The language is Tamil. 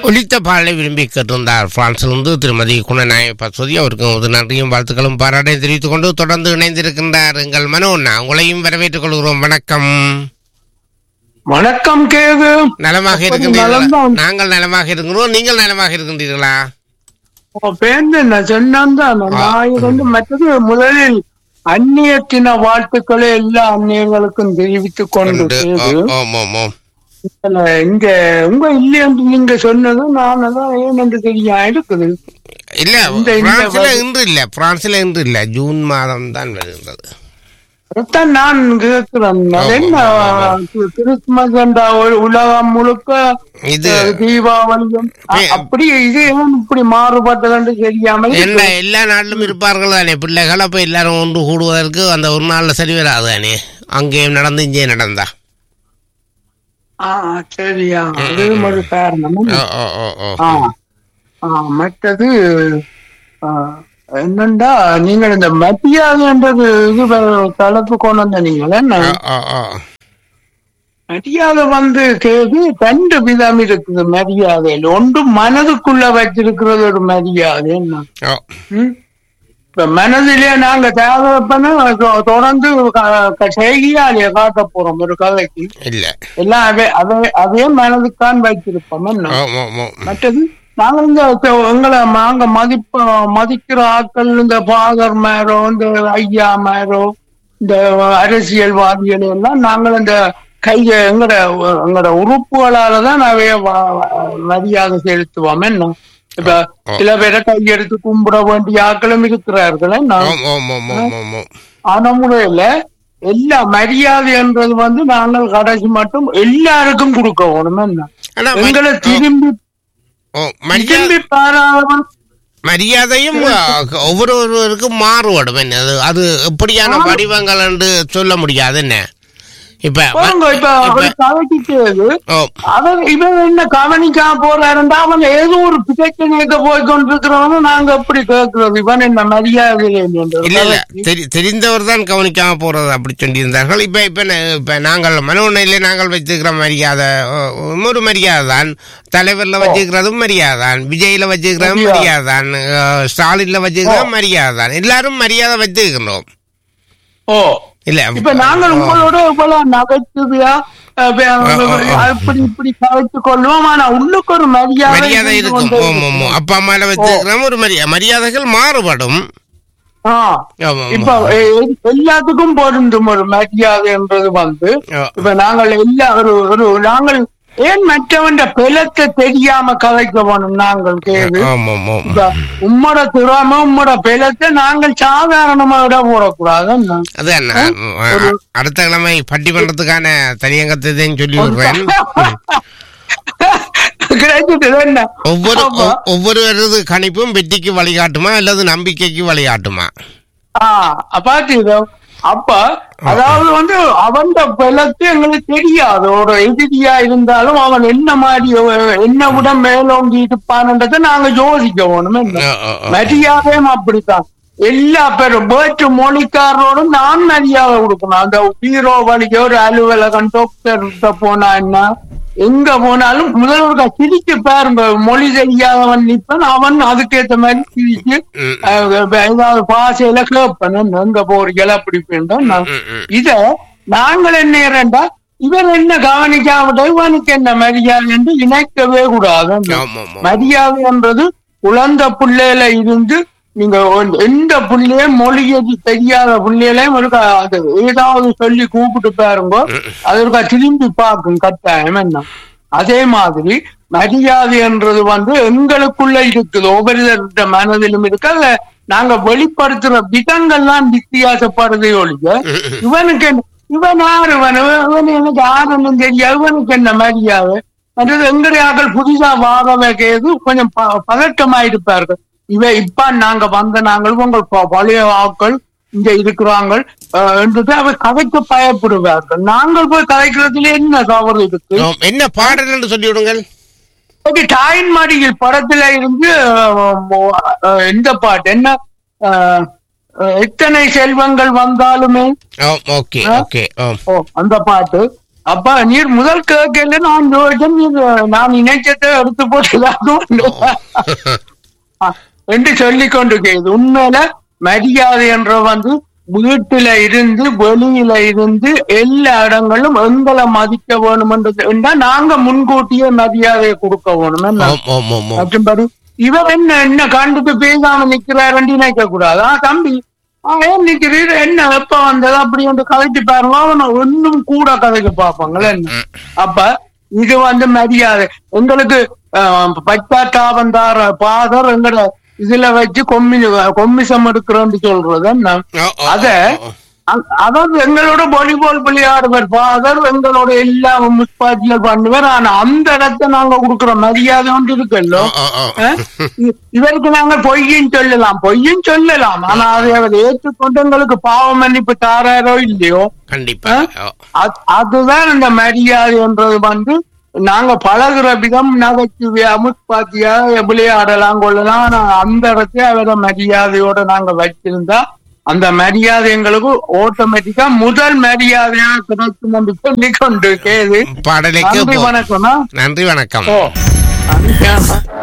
ஒலித்த பாடலை விரும்பி கேட்டிருந்தார் பிரான்சிலிருந்து திருமதி குணநாய பசுதி அவருக்கு ஒரு நன்றியும் வாழ்த்துக்களும் பாராட்டையும் தெரிவித்துக் கொண்டு தொடர்ந்து இணைந்திருக்கின்றார் எங்கள் மனோண்ணா உங்களையும் வரவேற்றுக் கொள்கிறோம் வணக்கம் வணக்கம் கேது நலமாக எப்படி இருக்கின்றீர்களா நலம்தான். நாங்கள் நலமாக இருக்கிறோம் நீங்கள் நலமாக இருக்கின்றீர்களா பேருந்து நான் சொன்னேன் நான் இது வந்து மற்றது முதலில் அந்நியத்தின வாழ்த்துக்களை எல்லா அந்நியர்களுக்கும் தெரிவித்துக் கொண்டு கொண்டு கேது ஓ- ஓம் ஓம் ஓம் இதுல இங்க உங்க இல்லை என்று நீங்க சொன்னது நான் தான் ஏன் என்று தெரியா இருக்குது இல்ல இந்த- இந்த பிரான்சில் வரு- இன்று இல்ல பிரான்சில் இன்று இல்ல ஜூன் மாதம் தான் வருகின்றது அதைத்தான் நான் கேட்கிறேன் அது என்ன தி- கிறிஸ்துமஸ் என்ற ஒரு உலகம் முழுக்க இது அஹ், தீபாவளியும் அ- ஏ- அப்படி இது ஏன் இப்படி மாறுபட்டது என்று தெரியாமல் என்ன எல்லா நாட்டிலும் இருப்பார்கள் தானே பிள்ளைகள் அப்ப எல்லாரும் ஒன்று கூடுவதற்கு அந்த ஒரு நாள்ல சரி வராது தானே அங்கேயும் நடந்து இங்கேயும் நடந்தா ஆ சரியா அது ஒரு காரணம் ஓ ஓ ஓ ஓ ஆ ஆ, மற்றது ஆ, என்னண்டா நீங்கள் இந்த மத்தியாகன்றது இது வ- தலைப்பு கொண்டு வந்த நீங்கள் என்ன ஓ, ஓ, ஓ. மரியாதை வந்து கேது ரெண்டு விதம் இருக்குது மரியாதையில் ஒன்று மனதுக்குள்ள வச்சிருக்கிறது ஒரு மரியாதை என்ன ஓ. ம்? இப்ப மனதிலே நாங்க தேவைப்பன தொடர்ந்து க- க- செய்தியாலே காட்ட போறோம் ஒரு கதைக்கு இல்ல எல்லாம் அதே அதே அதே மனதுக்கான் வைத்திருப்போம் என்ன ஓ, ஓ, ஓ. மற்றது நாங்க இந்த த- எங்களை நாங்க மதிப்ப மதிக்கிற ஆட்கள் இந்த ஃபாதர் மேரோ இந்த ஐயா மேரோ இந்த அரசியல்வாதிகள் எல்லாம் நாங்கள் இந்த கைய எங்கட எங்கட உறுப்புகளால தான் நிறைய வ- வ- மரியாதை செலுத்துவோம் என்ன இப்ப சில பேரை கையெடுத்து கும்பிட வேண்டிய ஆட்களும் இருக்கிறார்கள் என்ன ஓம், ஓம், ஓம், ஓம், ஓம், ஓம். ஆன முறையில எல்லா மரியாதை என்றது வந்து நாங்கள் கடைசி மட்டும் எல்லாருக்கும் கொடுக்க வேணும் என்ன ஆனா மரி- எங்களை திரும்பி ஓ, மரியாதை திரும்பி பாராதவன் மரியாதையும் அ, ஒவ்வொருவருக்கும் மாறுபடும் என்ன அது அது எப்படியான வடிவங்கள் என்று சொல்ல முடியாது என்ன இப்ப ம- போங்க இப்ப ஒரு கவனிக்கிறது ஓ, அவன் இவன் என்ன கவனிக்காம போறாருண்டா அவன் ஏதோ ஒரு பிரச்சனைக்கு போய் கொண்டிருக்கிறவன நாங்க எப்படி கேட்கறது இவன் என்ன மரியாதை இல்ல இல்ல தெரி- தெரிந்தவர் தான் கவனிக்காம போறது அப்படி சொல்லியிருந்தார்கள் இப்ப இப்ப ந- இப்ப நாங்கள் மனோநிலையில நாங்கள் வச்சிருக்கிற மரியாதை ஓ, ஒரு மரியாதை தான் தலைவர்ல வச்சிருக்கிறதும் மரியாதை தான் விஜய்ல வச்சிருக்கிறதும் மரியாதை தான் அஹ், ஸ்டாலின்ல வச்சிருக்கிறதும் மரியாதை தான் எல்லாரும் மரியாதை வச்சிருக்கிறோம் ஓ இல்ல இப்ப நாங்கள் உங்களோட இவ்வளவு நகைச்சுவையா அஹ், வே- அப்படி இப்படி கலைத்து கொள்வோம் ஆனா உள்ளுக்கு ஒரு மரியாதை மரியாதை இருந்து இருக்கும் கொண்டே ஓம், ஓம், ஓம். அப்பா அம்மால வச்சிருக்கிறோம் ஒரு மரியாதை மரியாதைகள் மாறுபடும் ஆ. ஆமா, ஆமா. இப்ப எ- எல்லாத்துக்கும் பொருந்தும் ஒரு மரியாதை என்றது வந்து ஓ, இப்ப நாங்கள் எல்லா ஒரு ஒரு நாங்கள் ஏன் மற்றவன் பிளத்தை தெரியாம கதைக்க வேணும் நாங்கள் கேது ஆமா, ஆமா, ஆமா. இப்ப உம்மோட திறமை உம்மோட பிளத்தை நாங்கள் சாதாரணமா விட போடக்கூடாது என்ன? அது என்ன அ- அடுத்த கிழமை பட்டிமன்றத்துக்கான தனியங்கத்தை சொல்லி விடுறேன் கிடைச்சிட்டு என்ன ஒவ்வொரு ஆமா. ஒவ்- ஒவ்வொருவரது கணிப்பும் வெற்றிக்கு வழிகாட்டுமா அல்லது நம்பிக்கைக்கு வழிகாட்டுமா ஆ பாத்தீங்க அப்ப அதாவது வந்து அவன் பிளத்து எங்களுக்கு தெரியாது ஒரு எதிரியா இருந்தாலும் அவன் என்ன மாதிரி அஹ், என்ன விட மேலோங்கி இருப்பான்ன்றதை நாங்க யோசிக்க வேணும் என்ன அ, அ, அ. மரியாதையும் அப்படித்தான் எல்லா பேரும் வேற்று மொழிக்காரரோடும் நான் மரியாதை கொடுக்கணும் அந்த ஹீரோ வழிக்கு ஒரு அலுவலகம் டாக்டர் போனா என்ன எங்க போனாலும் முதல்வருக்கா சிரிச்சு பாருங்க மொழி தெரியாதவன் நிப்பன் அவன் அதுக்கேத்த மாதிரி சிரிச்சு ம். அஹ், ஏதாவது பாசையில கேட்பேன் எங்க போறீங்களா அப்படி போயிட்டோம் ம், ம். இத நாங்கள் என்ன இரண்டா இவன் என்ன கவனிக்காவிட இவனுக்கு என்ன மரியாதை என்று இணைக்கவே கூடாது ஆமா, ஆமா. மரியாதை என்றது குழந்தை பிள்ளையில இருந்து நீங்க ஒரு- எந்த பிள்ளையும் மொழியை தெரியாத பிள்ளைகளையும் ஒரு க- அது ஏதாவது சொல்லி கூப்பிட்டு பாருங்க அதற்கா திரும்பி பார்க்கும் கட்டாயம் என்ன அதே மாதிரி மரியாதை என்றது வந்து எங்களுக்குள்ள இருக்குது ஒவ்வொருத்தருடைய மனதிலும் இருக்கு அதுல நாங்க வெளிப்படுத்துற விதங்கள்லாம் வித்தியாசப்படுறதே ஒழிய இவனுக்கு என்ன- இவன் யாரு இவன் இவன் எனக்கு யாருன்னு தெரியாது இவனுக்கு என்ன மரியாதை மற்றது எங்களுடைய ஆக்கள் புதுசா வாரவே கேது கொஞ்சம் ப- பதட்டமாயிருப்பார்கள் இவ இப்ப நாங்க வந்த நாங்கள் உங்கள் ப- பழைய ஆட்கள் இங்க இருக்கிறாங்க அஹ், என்றது அவர் கதைக்கு பயப்படுவார்கள் நாங்கள் போய் கதைக்கிறதுல என்ன தவறு இருக்கு ஆம், என்ன பாடல் என்று சொல்லி விடுங்கள் ஓகே தாயின் மடியில் படத்துல இருந்து அஹ், அஹ், எந்த பாட்டு என்ன அஹ், அஹ், எத்தனை செல்வங்கள் வந்தாலுமே ஆம், ஓகே ஓகே ஆம் ஓ அந்த பாட்டு அப்ப நீர் முதல் கேட்கல நான் யோசிச்சேன் நீர் நான் நினைச்சதை எடுத்து போட்டுதான் என்று சொல்லிக் கொண்டு இது உண்மையில மரியாதை என்ற வந்து வீட்டுல இருந்து வெளியில இருந்து எல்லா இடங்களும் எங்களை மதிக்க வேணும் என்றா நாங்க முன்கூட்டியே மரியாதையை கொடுக்க வேணும் என்ன ஓம் ஓம் ஓம் ஓம் மற்றும்படி இவர் என்ன என்ன கண்டுக்கு பேசாம நிக்கிறாருன்னு நினைக்க கூடாது ஆ தம்பி ஆ, ஏன் நிக்கிறீர் என்ன எப்ப வந்தது அப்படி வந்து கதைக்கு பாருங்க அவனை இன்னும் கூட கதைக்கு பார்ப்பாங்களே என்ன அப்ப இது வந்து மரியாதை எங்களுக்கு பச்சாட்டாபந்தார பாதர் எங்கட இதுல வச்சு கொம்மி கொம்மிசம் எடுக்கிறோம்னு சொல்றது என்ன ஓ, ஓ, அத ஓ, ஓ. அ- அதாவது எங்களோட வாலிபால் விளையாடுவர் ஃபாதர் எங்களோட எல்லா முஸ்பாட்டியல் பண்ணுவார் ஆனா அந்த இடத்தை நாங்க கொடுக்குற மரியாதை ஒன்று இருக்குல்ல ஓ, ஓ, ஓ. அஹ்? இ- இவருக்கு நாங்க பொய்யும் சொல்லலாம் பொய்யும் சொல்லலாம் ஆனா அதை அவர் ஏற்றுக்கொண்டு எங்களுக்கு பாவ மன்னிப்பு தாராரோ இல்லையோ கண்டிப்பா ஓ. அ- அதுதான் இந்த மரியாதை என்றது வந்து நாங்க பழகுற விதம் நகைச்சுவையா முற்பாத்தியா விளையாடலாம் கொள்ளலாம் ஆனா அந்த இடத்தை அவர மரியாதையோட நாங்க வச்சிருந்தா அந்த மரியாதை எங்களுக்கு ஆட்டோமேட்டிக்கா முதல் மரியாதையா கிடைக்கும் என்று சொல்லி கொண்டு கேது பாடலுக்கு நன்றி போ- வணக்கம்னா நன்றி வணக்கம் ஓ நன்றி.